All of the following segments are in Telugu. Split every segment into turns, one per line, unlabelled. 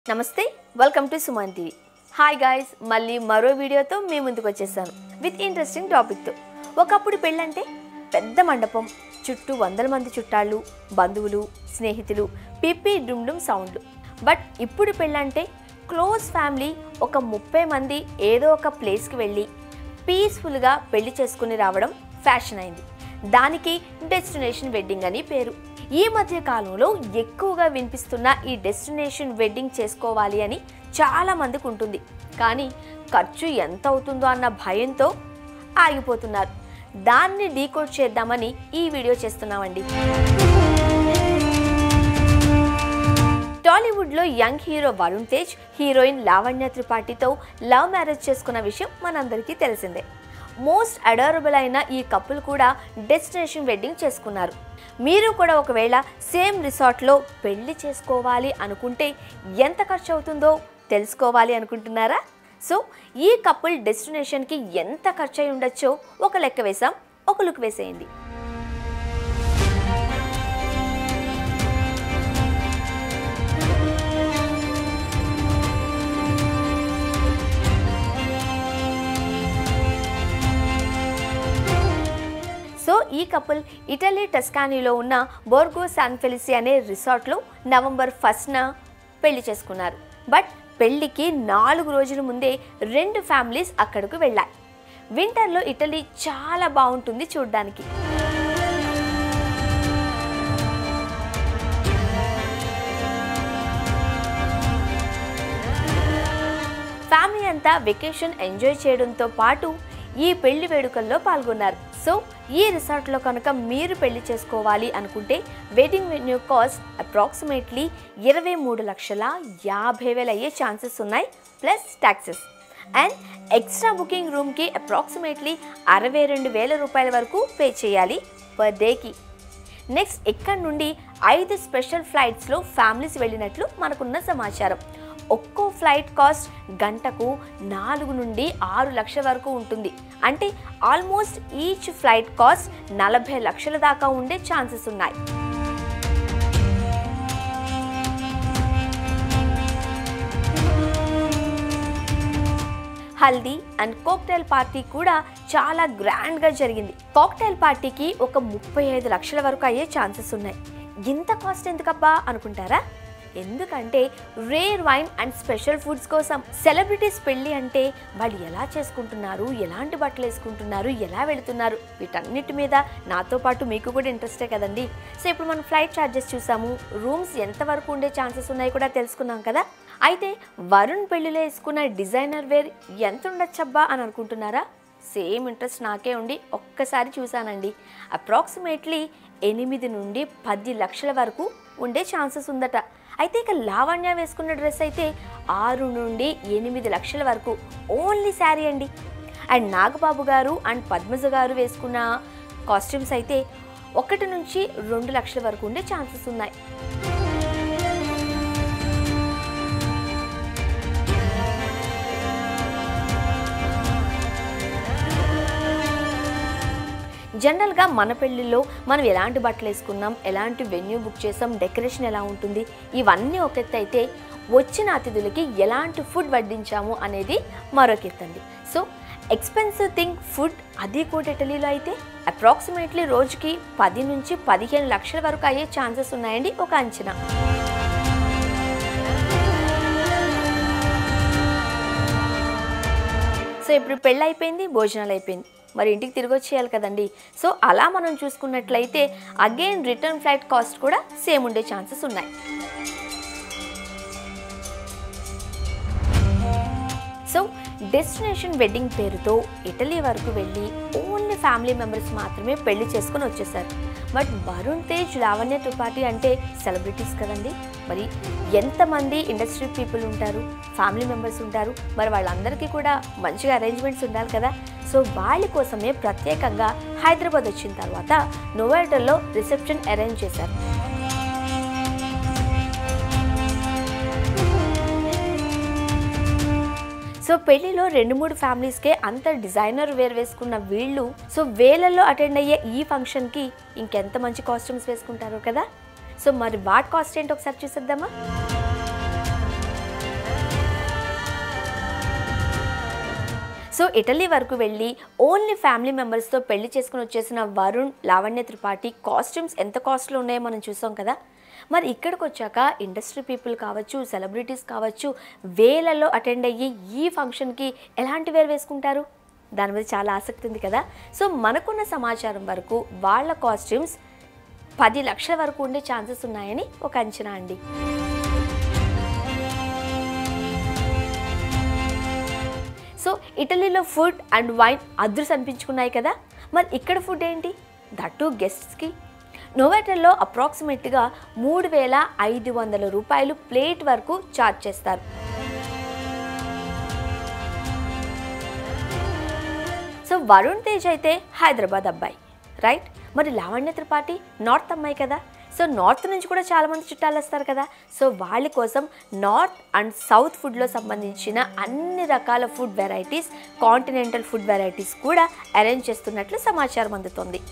నమస్తే welcome to Suman TV hi guys మళ్ళీ మరో వీడియోతో మీ ముందుకు వచ్చేసాను విత్ ఇంట్రెస్టింగ్ టాపిక్తో ఒకప్పుడు పెళ్ళంటే పెద్ద మండపం చుట్టూ వందల మంది చుట్టాళ్ళు బంధువులు స్నేహితులు పిప్పి డుమ్ డుమ్ సౌండ్లు బట్ ఇప్పుడు పెళ్ళంటే క్లోజ్ ఫ్యామిలీ ఒక ముప్పై మంది ఏదో ఒక ప్లేస్కి వెళ్ళి పీస్ఫుల్గా పెళ్లి చేసుకుని రావడం ఫ్యాషన్ అయింది దానికి డెస్టినేషన్ వెడ్డింగ్ అని పేరు ఈ మధ్య కాలంలో ఎక్కువగా వినిపిస్తున్న ఈ డెస్టినేషన్ వెడ్డింగ్ చేసుకోవాలి అని చాలా మందికి ఉంటుంది కానీ ఖర్చు ఎంత అవుతుందో అన్న భయంతో ఆగిపోతున్నారు దాన్ని డీకోడ్ చేద్దామని ఈ వీడియో చేస్తున్నామండి టాలీవుడ్లో young hero Varun Tej heroine Lavanya త్రిపాఠితో లవ్ మ్యారేజ్ చేసుకున్న విషయం మనందరికీ తెలిసిందే మోస్ట్ అడోరబుల్ అయిన ఈ కపుల్ కూడా డెస్టినేషన్ వెడ్డింగ్ చేసుకున్నారు మీరు కూడా ఒకవేళ సేమ్ రిసార్ట్లో పెళ్లి చేసుకోవాలి అనుకుంటే ఎంత ఖర్చు అవుతుందో తెలుసుకోవాలి అనుకుంటున్నారా సో ఈ కపుల్ డెస్టినేషన్కి ఎంత ఖర్చు అయి ఉండొచ్చో ఒక లెక్క వేసాం ఒక లుక్ వేసేయండి సో ఈ కపుల్ ఇటలీ టస్కానీలో ఉన్న బోర్గో శాన్ ఫెలిసి అనే రిసార్ట్లో నవంబర్ ఫస్ట్న పెళ్లి చేసుకున్నారు బట్ పెళ్లికి నాలుగు రోజుల ముందే రెండు ఫ్యామిలీస్ అక్కడకు వెళ్ళాయి వింటర్లో ఇటలీ చాలా బాగుంటుంది చూడడానికి ఫ్యామిలీ అంతా వెకేషన్ ఎంజాయ్ చేయడంతో పాటు ఈ పెళ్లి వేడుకల్లో పాల్గొన్నారు సో ఈ రిసార్ట్లో కనుక మీరు పెళ్లి చేసుకోవాలి అనుకుంటే వెడ్డింగ్ వెన్యూ కాస్ట్ అప్రాక్సిమేట్లీ ఇరవై మూడు లక్షల యాభై వేలు అయ్యే ఛాన్సెస్ ఉన్నాయి plus taxes and extra booking రూమ్కి అప్రాక్సిమేట్లీ అరవై రెండు వేల రూపాయల వరకు పే చేయాలి పర్ డేకి నెక్స్ట్ ఇక్కడ నుండి ఐదు స్పెషల్ ఫ్లైట్స్లో ఫ్యామిలీస్ వెళ్ళినట్లు మనకున్న సమాచారం ఒక్కో ఫ్లైట్ కాస్ట్ గంటకు నాలుగు నుండి ఆరు లక్షల వరకు ఉంటుంది అంటే ఆల్మోస్ట్ ఈచ్ ఫ్లైట్ కాస్ట్ నలభై లక్షల దాకా ఉండే ఛాన్సెస్ ఉన్నాయి హల్దీ అండ్ కాక్టైల్ పార్టీ కూడా చాలా గ్రాండ్గా జరిగింది కాక్టైల్ పార్టీకి ఒక ముప్పై ఐదు లక్షల వరకు అయ్యే ఛాన్సెస్ ఉన్నాయి ఇంత కాస్ట్ ఎందుకబ్బా అనుకుంటారా ఎందుకంటే rare wine and special foods కోసం సెలబ్రిటీస్ పెళ్ళి అంటే వాళ్ళు ఎలా చేసుకుంటున్నారు ఎలాంటి బట్టలు వేసుకుంటున్నారు ఎలా వెళుతున్నారు వీటన్నిటి మీద నాతో పాటు మీకు కూడా ఇంట్రెస్టే కదండి సో ఇప్పుడు మనం ఫ్లైట్ ఛార్జెస్ చూసాము రూమ్స్ ఎంతవరకు ఉండే ఛాన్సెస్ ఉన్నాయి కూడా తెలుసుకున్నాం కదా అయితే వరుణ్ పెళ్లిలో వేసుకున్న డిజైనర్ వేర్ ఎంత ఉండొచ్చబ్బా అని అనుకుంటున్నారా సేమ్ ఇంట్రెస్ట్ నాకే ఉండి ఒక్కసారి చూశానండి అప్రాక్సిమేట్లీ ఎనిమిది నుండి పది లక్షల వరకు ఉండే ఛాన్సెస్ ఉందట అయితే ఇక లావణ్య వేసుకున్న డ్రెస్ అయితే ఆరు నుండి ఎనిమిది లక్షల వరకు ఓన్లీ శారీ అండి అండ్ నాగబాబు గారు అండ్ పద్మజ గారు వేసుకున్న కాస్ట్యూమ్స్ అయితే ఒకటి నుంచి రెండు లక్షల వరకు ఉండే ఛాన్సెస్ ఉన్నాయి జనరల్గా మన పెళ్ళిలో మనం ఎలాంటి బట్టలు వేసుకున్నాం ఎలాంటి వెన్యూ బుక్ చేసాం డెకరేషన్ ఎలా ఉంటుంది ఇవన్నీ ఒక ఎత్తు అయితే వచ్చిన అతిథులకి ఎలాంటి ఫుడ్ వడ్డించాము అనేది మరొక ఎత్తు అండి సో ఎక్స్పెన్సివ్ థింగ్ ఫుడ్ అది కూడా ఇటలీలో అయితే అప్రాక్సిమేట్లీ రోజుకి పది నుంచి పదిహేను లక్షల వరకు అయ్యే ఛాన్సెస్ ఉన్నాయండి ఒక అంచనా సో ఇప్పుడు పెళ్ళి అయిపోయింది భోజనాలు అయిపోయింది మరి ఇంటికి తిరిగి వచ్చేయాలి కదండి సో అలా మనం చూసుకున్నట్లయితే అగైన్ రిటర్న్ ఫ్లైట్ కాస్ట్ కూడా సేమ్ ఉండే ఛాన్సెస్ ఉన్నాయి సో డెస్టినేషన్ వెడ్డింగ్ పేరుతో ఇటలీ వరకు వెళ్ళి ఓన్లీ ఫ్యామిలీ మెంబర్స్ మాత్రమే పెళ్లి చేసుకుని వచ్చేసారు బట్ వరుణ్ తేజ్ లావణ్య త్రిపాఠి అంటే సెలబ్రిటీస్ కదండి మరి ఎంతమంది ఇండస్ట్రీ పీపుల్ ఉంటారు ఫ్యామిలీ మెంబర్స్ ఉంటారు మరి వాళ్ళందరికీ కూడా మంచిగా అరేంజ్మెంట్స్ ఉండాలి కదా సో వాళ్ళ కోసమే ప్రత్యేకంగా హైదరాబాద్ వచ్చిన తర్వాత నోవాటల్లో రిసెప్షన్ అరేంజ్ చేశారు సో పెళ్లిలో రెండు మూడు ఫ్యామిలీస్కే అంత డిజైనర్ వేర్ వేసుకున్న వీళ్ళు సో వేలల్లో అటెండ్ అయ్యే ఈ ఫంక్షన్కి ఇంకెంత మంచి కాస్ట్యూమ్స్ వేసుకుంటారో కదా సో మరి వాట్ కాస్ట్ ఏంటో ఒకసారి చూసేద్దామా సో ఇటలీ వరకు వెళ్ళి ఓన్లీ ఫ్యామిలీ మెంబర్స్తో పెళ్లి చేసుకుని వచ్చేసిన వరుణ్ లావణ్య త్రిపాఠి కాస్ట్యూమ్స్ ఎంత కాస్ట్లో ఉన్నాయో మనం చూసాం కదా మరి ఇక్కడికి వచ్చాక ఇండస్ట్రీ పీపుల్ కావచ్చు సెలబ్రిటీస్ కావచ్చు వేలలో అటెండ్ అయ్యి ఈ ఫంక్షన్కి ఎలాంటి వేరు వేసుకుంటారు దాని మీద చాలా ఆసక్తి ఉంది కదా సో మనకున్న సమాచారం వరకు వాళ్ళ కాస్ట్యూమ్స్ పది లక్షల వరకు ఉండే ఛాన్సెస్ ఉన్నాయని ఒక అంచనా అండి సో ఇటలీలో ఫుడ్ అండ్ వైన్ అదృస్ అనిపించుకున్నాయి కదా మరి ఇక్కడ ఫుడ్ ఏంటి దట్టు గెస్ట్స్కి నోవాటెల్లో అప్రాక్సిమేట్గా మూడు వేల ఐదు వందల రూపాయలు ప్లేట్ వరకు ఛార్జ్ చేస్తారు సో వరుణ్ తేజ్ అయితే హైదరాబాద్ అబ్బాయి రైట్ మరి లావణ్య త్రిపాఠి నార్త్ అమ్మాయి కదా సో నార్త్ నుంచి కూడా చాలామంది చుట్టాలు వస్తారు కదా సో వాళ్ళ కోసం నార్త్ అండ్ సౌత్ ఫుడ్లో సంబంధించిన అన్ని రకాల food varieties continental food varieties కూడా అరేంజ్ చేస్తున్నట్లు సమాచారం అందుతోంది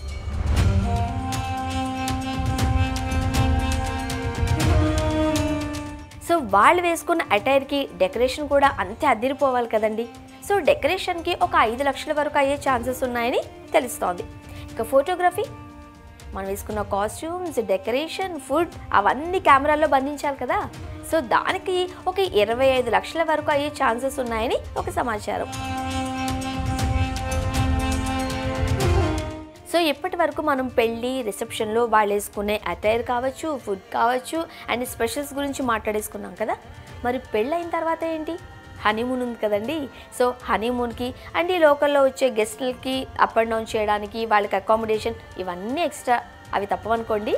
సో వాళ్ళు వేసుకున్న అటైర్కి డెకరేషన్ కూడా అంతే అదిరిపోవాలి కదండి సో డెకరేషన్కి ఒక ఐదు లక్షల వరకు అయ్యే ఛాన్సెస్ ఉన్నాయని తెలుస్తోంది ఇక ఫోటోగ్రఫీ మనం వేసుకున్న కాస్ట్యూమ్స్ డెకరేషన్ ఫుడ్ అవన్నీ కెమెరాల్లో బంధించాలి కదా సో దానికి ఒక ఇరవై ఐదు లక్షల వరకు అయ్యే ఛాన్సెస్ ఉన్నాయని ఒక సమాచారం సో ఇప్పటి వరకు మనం పెళ్ళి రిసెప్షన్లో వాళ్ళు వేసుకునే అటైర్ కావచ్చు ఫుడ్ కావచ్చు అండ్ స్పెషల్స్ గురించి మాట్లాడేసుకున్నాం కదా మరి పెళ్ళి అయిన తర్వాత ఏంటి హనీమూన్ ఉంది కదండి సో హనీమూన్కి అండ్ ఈ లోకల్లో వచ్చే గెస్టులకి అప్ అండ్ డౌన్ చేయడానికి వాళ్ళకి అకామిడేషన్ ఇవన్నీ ఎక్స్ట్రా అవి తప్పవనుకోండి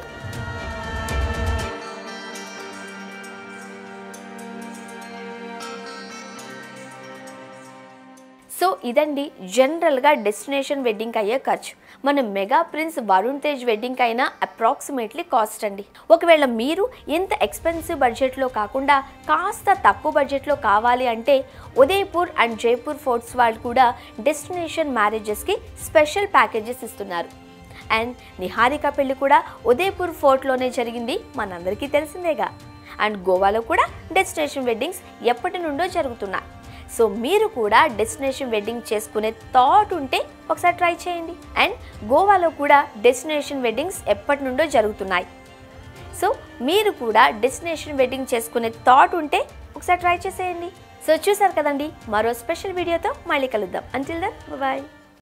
సో ఇదండి జనరల్గా డెస్టినేషన్ వెడ్డింగ్కి అయ్యే ఖర్చు మన మెగా ప్రిన్స్ వరుణ్ తేజ్ వెడ్డింగ్కి అయినా అప్రాక్సిమేట్లీ కాస్ట్ అండి ఒకవేళ మీరు ఇంత ఎక్స్పెన్సివ్ బడ్జెట్లో కాకుండా కాస్త తక్కువ బడ్జెట్లో కావాలి అంటే ఉదయపూర్ అండ్ జైపూర్ ఫోర్ట్స్ వాళ్ళు కూడా డెస్టినేషన్ మ్యారేజెస్కి స్పెషల్ ప్యాకేజెస్ ఇస్తున్నారు అండ్ నిహారిక పెళ్లి కూడా ఉదయపూర్ ఫోర్ట్లోనే జరిగింది మనందరికీ తెలిసిందేగా అండ్ గోవాలో కూడా డెస్టినేషన్ వెడ్డింగ్స్ ఎప్పటి నుండో జరుగుతున్నాయి సో మీరు కూడా డెస్టినేషన్ వెడ్డింగ్ చేసుకునే థాట్ ఉంటే ఒకసారి ట్రై చేయండి అండ్ గోవాలో కూడా డెస్టినేషన్ వెడ్డింగ్స్ ఎప్పటి నుండో జరుగుతున్నాయి సో మీరు కూడా డెస్టినేషన్ వెడ్డింగ్ చేసుకునే థాట్ ఉంటే ఒకసారి ట్రై చేసేయండి సో చూసారు కదండి మరో స్పెషల్ వీడియోతో మళ్ళీ కలుద్దాం అంటిల్ దెన్ బాయ్